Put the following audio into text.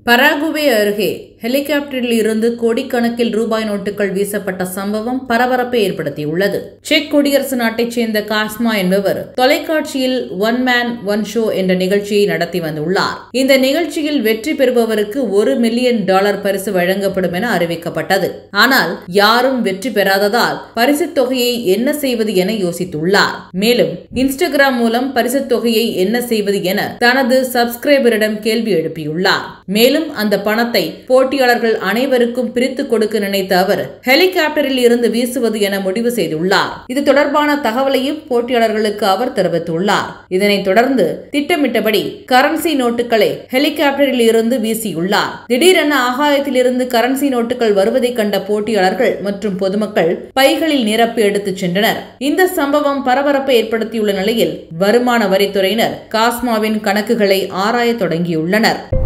Paraguay அருகே ஹெலிகாப்டரில் இருந்து கோடிக்கணக்கில் ரூபாய் நோட்டுகள் வீசப்பட்ட சம்பவம் பரபரப்பை ஏற்படுத்தியுள்ளது செக் குடியரசு நாட்டைச் சேர்ந்த காஸ்மா என்பவர் தொலைக்காட்சியில் ஒன் மேன் ஒன் ஷோ என்ற நிகழ்ச்சியை நடத்தி வந்துள்ளார் இந்த நிகழ்ச்சியில் வெற்றி பெறுபவருக்கு ஒரு மில்லியன் டாலர் பரிசு வழங்கப்படும் என அறிவிக்கப்பட்டது ஆனால் யாரும் வெற்றி பெறாததால் பரிசுத் தொகையை என்ன செய்வது என யோசித்துள்ளார் மேலும் இன்ஸ்டாகிராம் மூலம் பரிசுத் தொகையை என்ன செய்வது என தனது சப்ஸ்கிரைபரிடம் கேள்வி எழுப்பியுள்ளார் மேலும் அந்த பணத்தை போட்டியாளர்கள் அனைவருக்கும் பிரித்து கொடுக்க நினைத்த அவர் ஹெலிகாப்டரில் இருந்து வீசுவது என முடிவு செய்துள்ளார் இது தொடர்பான தகவலையும் போட்டியாளர்களுக்கு அவர் தெரிவித்துள்ளார் இதனைத் தொடர்ந்து திட்டமிட்டபடி கரன்சி நோட்டுகளை ஹெலிகாப்டரில் இருந்து வீசியுள்ளார் திடீரென ஆகாயத்தில் இருந்து கரன்சி நோட்டுகள் வருவதை கண்ட போட்டியாளர்கள் மற்றும் பொதுமக்கள் பைகளில் நிரப்பி எடுத்துச் சென்றனர் இந்த சம்பவம் பரபரப்பை ஏற்படுத்தியுள்ள நிலையில் வருமான வரித்துறையினர் காஸ்மாவின் கணக்குகளை ஆராய தொடங்கியுள்ளனர்